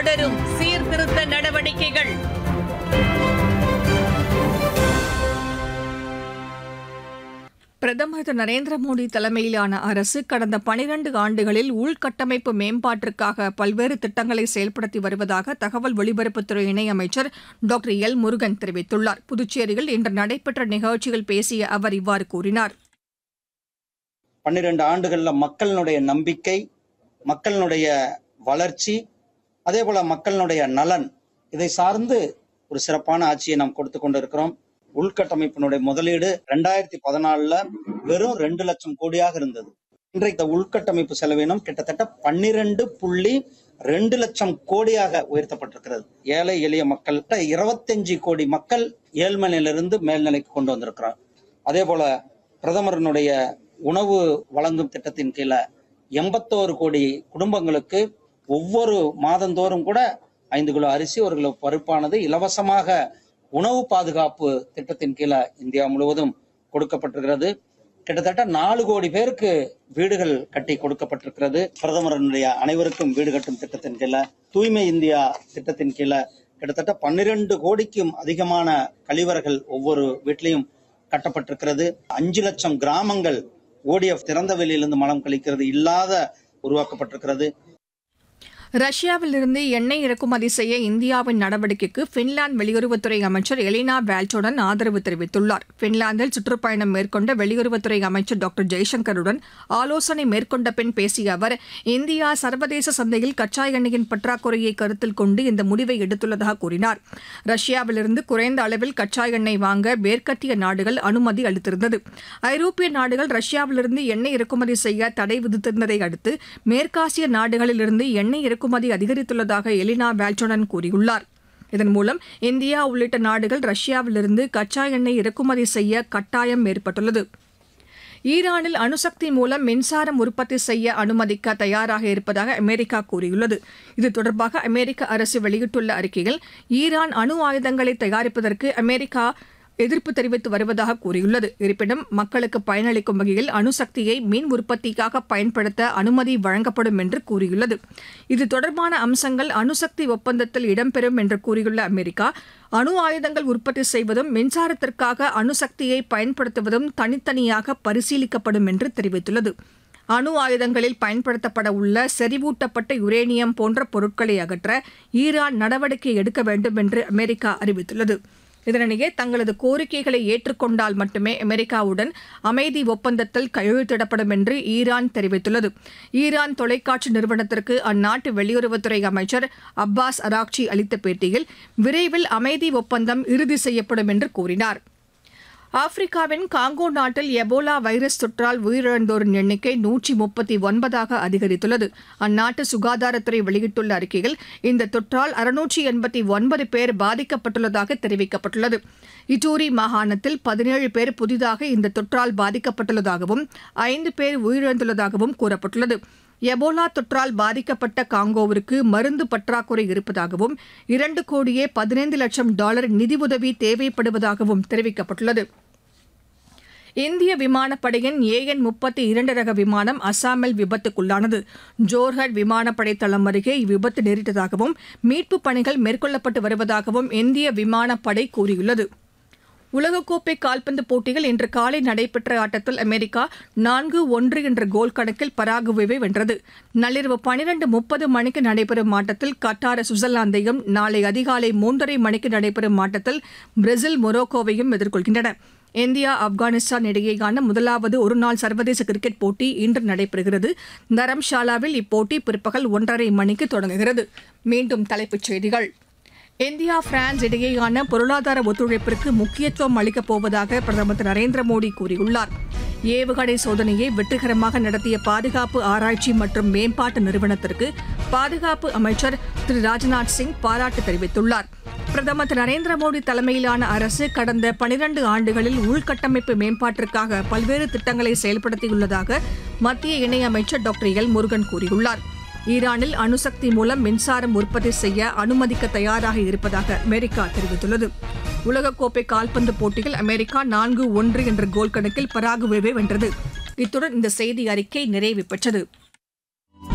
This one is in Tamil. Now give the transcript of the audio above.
தொடரும் சீர்திருத்த நடவடிக்கைகள் பிரதமர் திரு நரேந்திர மோடி தலைமையிலான அரசு கடந்த பனிரண்டு ஆண்டுகளில் உள்கட்டமைப்பு மேம்பாட்டிற்காக பல்வேறு திட்டங்களை செயல்படுத்தி வருவதாக தகவல் ஒலிபரப்புத்துறை இணையமைச்சர் டாக்டர் எல் முருகன் தெரிவித்துள்ளார் புதுச்சேரியில் இன்று நடைபெற்ற நிகழ்ச்சியில் பேசிய அவர் இவ்வாறு கூறினார் பன்னிரண்டு ஆண்டுகள்ல மக்களினுடைய நம்பிக்கை மக்களினுடைய வளர்ச்சி அதே போல மக்களினுடைய நலன் இதை சார்ந்து ஒரு சிறப்பான ஆட்சியை நாம் கொடுத்து கொண்டிருக்கிறோம் உள்கட்டமைப்பினுடைய முதலீடு ரெண்டாயிரத்தி பதினாலுல வெறும் ரெண்டு லட்சம் கோடியாக இருந்தது இன்றைக்கு இந்த உள்கட்டமைப்பு செலவினம் கிட்டத்தட்ட பன்னிரண்டு புள்ளி ரெண்டு லட்சம் கோடியாக உயர்த்தப்பட்டிருக்கிறது ஏழை எளிய மக்கள் இருபத்தஞ்சு கோடி மக்கள் ஏழ்மையிலிருந்து மேல்நிலைக்கு கொண்டு வந்திருக்கிறார் அதே போல பிரதமரனுடைய உணவு வழங்கும் திட்டத்தின் கீழே எண்பத்தோரு கோடி குடும்பங்களுக்கு ஒவ்வொரு மாதந்தோறும் கூட ஐந்து கிலோ அரிசி ஒரு கிலோ பருப்பானது இலவசமாக உணவு பாதுகாப்பு திட்டத்தின் கீழே இந்தியா முழுவதும் கொடுக்கப்பட்டிருக்கிறது கிட்டத்தட்ட நாலு கோடி பேருக்கு வீடுகள் கட்டி கொடுக்கப்பட்டிருக்கிறது பிரதமரனுடைய அனைவருக்கும் வீடு கட்டும் திட்டத்தின் கீழே தூய்மை இந்தியா திட்டத்தின் கீழே கிட்டத்தட்ட பன்னிரண்டு கோடிக்கும் அதிகமான கழிவறைகள் ஒவ்வொரு வீட்லையும் கட்டப்பட்டிருக்கிறது அஞ்சு லட்சம் கிராமங்கள் ஓடிஎஃப் திறந்த வெளியிலிருந்து மலம் கழிக்கிறது இல்லாத உருவாக்கப்பட்டிருக்கிறது ரஷ்யாவிலிருந்து எண்ணெய் இறக்குமதி செய்ய இந்தியாவின் நடவடிக்கைக்கு பின்லாந்து வெளியுறவுத்துறை அமைச்சர் எலினா வேல்டோடன் ஆதரவு தெரிவித்துள்ளார் பின்லாந்தில் சுற்றுப்பயணம் மேற்கொண்ட வெளியுறவுத்துறை அமைச்சர் டாக்டர் ஜெய்சங்கருடன் ஆலோசனை மேற்கொண்ட பின் பேசிய அவர் இந்தியா சர்வதேச சந்தையில் கச்சா எண்ணெயின் பற்றாக்குறையை கருத்தில் கொண்டு இந்த முடிவை எடுத்துள்ளதாக கூறினார் ரஷ்யாவிலிருந்து குறைந்த அளவில் கச்சா எண்ணெய் வாங்க மேற்கத்திய நாடுகள் அனுமதி அளித்திருந்தது ஐரோப்பிய நாடுகள் ரஷ்யாவிலிருந்து எண்ணெய் இறக்குமதி செய்ய தடை விதித்திருந்ததை அடுத்து மேற்காசிய நாடுகளிலிருந்து எண்ணெய் இறக்குமதி அதிகரித்துள்ளதாக எலினா வேல்டோனன் கூறியுள்ளார் இதன் மூலம் இந்தியா உள்ளிட்ட நாடுகள் ரஷ்யாவிலிருந்து கச்சா எண்ணெய் இறக்குமதி செய்ய கட்டாயம் ஏற்பட்டுள்ளது ஈரானில் அணுசக்தி மூலம் மின்சாரம் உற்பத்தி செய்ய அனுமதிக்க தயாராக இருப்பதாக அமெரிக்கா கூறியுள்ளது இது தொடர்பாக அமெரிக்க அரசு வெளியிட்டுள்ள அறிக்கையில் ஈரான் அணு ஆயுதங்களை தயாரிப்பதற்கு அமெரிக்கா எதிர்ப்பு தெரிவித்து வருவதாக கூறியுள்ளது இருப்பினும் மக்களுக்கு பயனளிக்கும் வகையில் அணுசக்தியை மின் உற்பத்திக்காக பயன்படுத்த அனுமதி வழங்கப்படும் என்று கூறியுள்ளது இது தொடர்பான அம்சங்கள் அணுசக்தி ஒப்பந்தத்தில் இடம்பெறும் என்று கூறியுள்ள அமெரிக்கா அணு ஆயுதங்கள் உற்பத்தி செய்வதும் மின்சாரத்திற்காக அணுசக்தியை பயன்படுத்துவதும் தனித்தனியாக பரிசீலிக்கப்படும் என்று தெரிவித்துள்ளது அணு ஆயுதங்களில் பயன்படுத்தப்பட உள்ள செறிவூட்டப்பட்ட யுரேனியம் போன்ற பொருட்களை அகற்ற ஈரான் நடவடிக்கை எடுக்க வேண்டும் என்று அமெரிக்கா அறிவித்துள்ளது இதனிடையே தங்களது கோரிக்கைகளை ஏற்றுக்கொண்டால் மட்டுமே அமெரிக்காவுடன் அமைதி ஒப்பந்தத்தில் கையெழுத்திடப்படும் என்று ஈரான் தெரிவித்துள்ளது ஈரான் தொலைக்காட்சி நிறுவனத்திற்கு அந்நாட்டு வெளியுறவுத்துறை அமைச்சர் அப்பாஸ் அராக்சி அளித்த பேட்டியில் விரைவில் அமைதி ஒப்பந்தம் இறுதி செய்யப்படும் என்று கூறினார் ஆப்பிரிக்காவின் காங்கோ நாட்டில் எபோலா வைரஸ் தொற்றால் உயிரிழந்தோரின் எண்ணிக்கை நூற்றி முப்பத்தி ஒன்பதாக அதிகரித்துள்ளது அந்நாட்டு சுகாதாரத்துறை வெளியிட்டுள்ள அறிக்கையில் இந்த தொற்றால் அறுநூற்றி எண்பத்தி ஒன்பது பேர் பாதிக்கப்பட்டுள்ளதாக தெரிவிக்கப்பட்டுள்ளது இட்டூரி மாகாணத்தில் பதினேழு பேர் புதிதாக இந்த தொற்றால் பாதிக்கப்பட்டுள்ளதாகவும் ஐந்து பேர் உயிரிழந்துள்ளதாகவும் கூறப்பட்டுள்ளது எபோலா தொற்றால் பாதிக்கப்பட்ட காங்கோவிற்கு மருந்து பற்றாக்குறை இருப்பதாகவும் இரண்டு கோடியே பதினைந்து லட்சம் டாலர் நிதியுதவி தேவைப்படுவதாகவும் தெரிவிக்கப்பட்டுள்ளது இந்திய விமானப்படையின் ஏஎன் முப்பத்தி இரண்டு ரக விமானம் அசாமில் விபத்துக்குள்ளானது ஜோர்ஹட் விமானப்படை தளம் அருகே இவ்விபத்து நேரிட்டதாகவும் மீட்புப் பணிகள் மேற்கொள்ளப்பட்டு வருவதாகவும் இந்திய விமானப்படை கூறியுள்ளது உலகக்கோப்பை கால்பந்து போட்டியில் இன்று காலை நடைபெற்ற ஆட்டத்தில் அமெரிக்கா நான்கு ஒன்று என்ற கோல் கணக்கில் பராகுவேவை வென்றது நள்ளிரவு பனிரண்டு முப்பது மணிக்கு நடைபெறும் ஆட்டத்தில் கட்டார் சுவிட்சர்லாந்தையும் நாளை அதிகாலை மூன்றரை மணிக்கு நடைபெறும் ஆட்டத்தில் பிரேசில் மொரோக்கோவையும் எதிர்கொள்கின்றன இந்தியா ஆப்கானிஸ்தான் இடையேயான முதலாவது ஒருநாள் சர்வதேச கிரிக்கெட் போட்டி இன்று நடைபெறுகிறது தரம்ஷாலாவில் இப்போட்டி பிற்பகல் ஒன்றரை மணிக்கு தொடங்குகிறது மீண்டும் தலைப்புச் செய்திகள் இந்தியா பிரான்ஸ் இடையேயான பொருளாதார ஒத்துழைப்பிற்கு முக்கியத்துவம் அளிக்கப் போவதாக பிரதமர் திரு நரேந்திர மோடி கூறியுள்ளார் ஏவுகணை சோதனையை வெற்றிகரமாக நடத்திய பாதுகாப்பு ஆராய்ச்சி மற்றும் மேம்பாட்டு நிறுவனத்திற்கு பாதுகாப்பு அமைச்சர் திரு ராஜ்நாத் சிங் பாராட்டு தெரிவித்துள்ளார் பிரதமர் திரு நரேந்திர மோடி தலைமையிலான அரசு கடந்த பனிரண்டு ஆண்டுகளில் உள்கட்டமைப்பு மேம்பாட்டிற்காக பல்வேறு திட்டங்களை செயல்படுத்தியுள்ளதாக மத்திய இணையமைச்சர் டாக்டர் எல் முருகன் கூறியுள்ளார் ஈரானில் அணுசக்தி மூலம் மின்சாரம் உற்பத்தி செய்ய அனுமதிக்க தயாராக இருப்பதாக அமெரிக்கா தெரிவித்துள்ளது உலகக்கோப்பை கால்பந்து போட்டியில் அமெரிக்கா நான்கு ஒன்று என்ற கோல் கணக்கில் பராகுவேவை வென்றது இத்துடன் இந்த செய்தி அறிக்கை நிறைவு பெற்றது